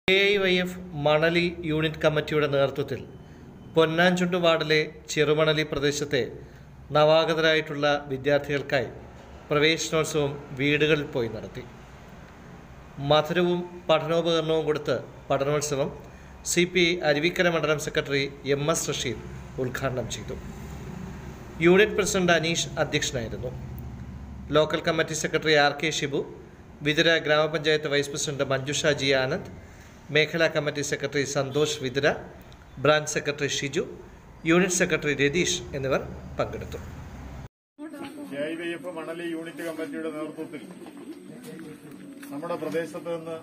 A I Y F Manali unit കമ്മിറ്റിയുടെ നേതൃത്വത്തിൽ പൊന്നാഞ്ചുണ്ട് വാർഡിലെ ചെറുമണലി പ്രദേശത്തെ നവാഗതരായിട്ടുള്ള വിദ്യാർത്ഥികൾക്കായി പ്രവേശനോത്സവം വീടുകളിൽ പോയി നടത്തി മധുരവും പഠനോപകരണവും കൊടുത്ത് പഠനോത്സവം സി പി ഐ അരുവിക്കര മണ്ഡലം സെക്രട്ടറി എം എസ് റഷീദ് ഉദ്ഘാടനം ചെയ്തു യൂണിറ്റ് പ്രസിഡന്റ് അനീഷ് അധ്യക്ഷനായിരുന്നു local committee secretary R K Shibu Vithura ഗ്രാമപഞ്ചായത്ത് vice president Manjusha G Anand മേഖലാ committee secretary Santhosh Vithura branch secretary Shiju unit secretary Ratheesh എന്നിവർ പങ്കെടുത്തു K I Y F Manali unit കമ്മിറ്റിയുടെ നേതൃത്വത്തിൽ നമ്മുടെ പ്രദേശത്ത് നിന്ന്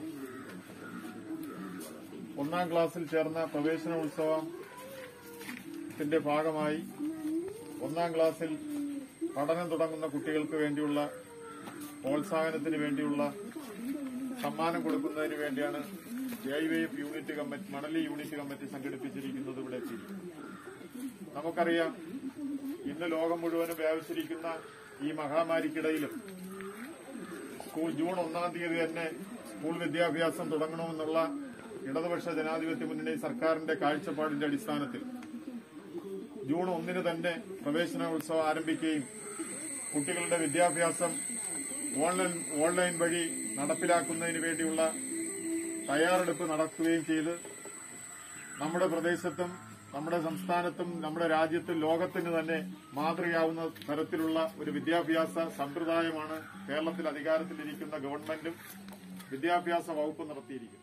ഒന്നാം ക്ലാസ്സിൽ ചേർന്ന പ്രവേശനോത്സവത്തിന്റെ ഭാഗമായി ഒന്നാം ക്ലാസ്സിൽ പഠനം തുടങ്ങുന്ന കുട്ടികൾക്ക് വേണ്ടിയുള്ള പ്രോത്സാഹനത്തിന് വേണ്ടിയുള്ള സമ്മാനം കൊടുക്കുന്നതിന് വേണ്ടിയാണ് K I Y F unit committee Manali unit committee സംഘടിപ്പിച്ചിരിക്കുന്നത് ഇവിടെ എത്തിയിരിക്കുന്നത് നമുക്കറിയാം ഇന്ന് ലോകം മുഴുവനും വ്യാപിച്ചിരിക്കുന്ന ഈ മഹാമാരിക്കിടയിലും സ്കൂൾ ജൂൺ ഒന്നാം തീയതി തന്നെ സ്കൂൾ വിദ്യാഭ്യാസം തുടങ്ങണമെന്നുള്ള ഇടതുപക്ഷ ജനാധിപത്യ മുന്നണി സർക്കാരിന്റെ കാഴ്ചപ്പാടിന്റെ അടിസ്ഥാനത്തിൽ ജൂൺ ഒന്നിന് തന്നെ പ്രവേശനോത്സവം ആരംഭിക്കുകയും കുട്ടികളുടെ വിദ്യാഭ്യാസം ഓൺലൈൻ ഓൺലൈൻ വഴി നടപ്പിലാക്കുന്നതിന് വേണ്ടിയുള്ള തയ്യാറെടുപ്പ് നടത്തുകയും ചെയ്ത് നമ്മുടെ പ്രദേശത്തും നമ്മുടെ സംസ്ഥാനത്തും നമ്മുടെ രാജ്യത്തും ലോകത്തിന് തന്നെ മാതൃകയാവുന്ന തരത്തിലുള്ള ഒരു വിദ്യാഭ്യാസ സമ്പ്രദായമാണ് കേരളത്തിൽ അധികാരത്തിലിരിക്കുന്ന ഗവൺമെന്റും വിദ്യാഭ്യാസ വകുപ്പും നടത്തിയിരിക്കുന്നത്